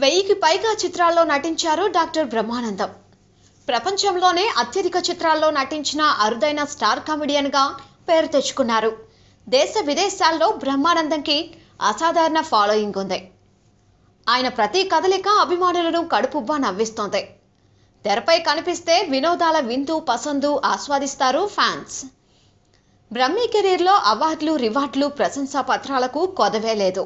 వెయ్యికి పైగా చిత్రాల్లో నటించారు డాక్టర్ బ్రహ్మానందం ప్రపంచంలోనే అత్యధిక చిత్రాల్లో నటించిన అరుదైన స్టార్ కామెడియన్గా పేరు తెచ్చుకున్నారు దేశ విదేశాల్లో బ్రహ్మానందంకి అసాధారణ ఫాలోయింగ్ ఉంది ఆయన ప్రతి కదలిక అభిమానులను కడుపుబ్బా నవ్విస్తోంది తెరపై కనిపిస్తే వినోదాల విందు పసందు ఆస్వాదిస్తారు ఫ్యాన్స్ బ్రహ్మీ కెరీర్లో అవార్డులు రివార్డులు ప్రశంసా పత్రాలకు కొదవే లేదు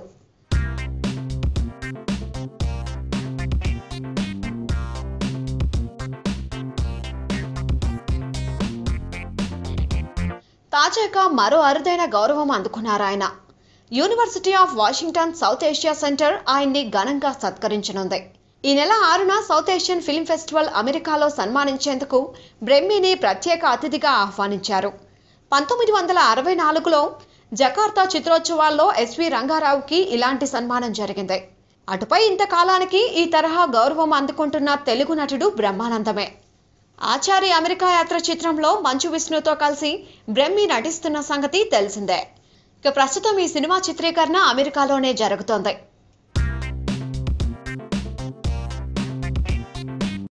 తాజాగా మరో అరుదైన గౌరవం అందుకున్నారు ఆయన university of Washington South Asia center ఆయన్ని ఘనంగా సత్కరించనుంది ఈ నెల ఆరున సౌత్ ఏషియన్ ఫిల్మ్ ఫెస్టివల్ అమెరికాలో సన్మానించేందుకు బ్రెమ్మీని ప్రత్యేక అతిథిగా ఆహ్వానించారు పంతొమ్మిది వందల అరవై నాలుగులో జకార్తా చిత్రోత్సవాల్లో ఎస్వి రంగారావుకి ఇలాంటి సన్మానం జరిగింది అటుపై ఇంతకాలానికి ఈ తరహా గౌరవం అందుకుంటున్న తెలుగు నటుడు బ్రహ్మానందమే ఆచారి అమెరికా యాత్ర చిత్రంలో మంచు విష్ణుతో కలిసి బ్రహ్మి నటిస్తున్న సంగతి తెలిసిందే ఇక ప్రస్తుతం ఈ సినిమా చిత్రీకరణ అమెరికాలోనే జరుగుతోంది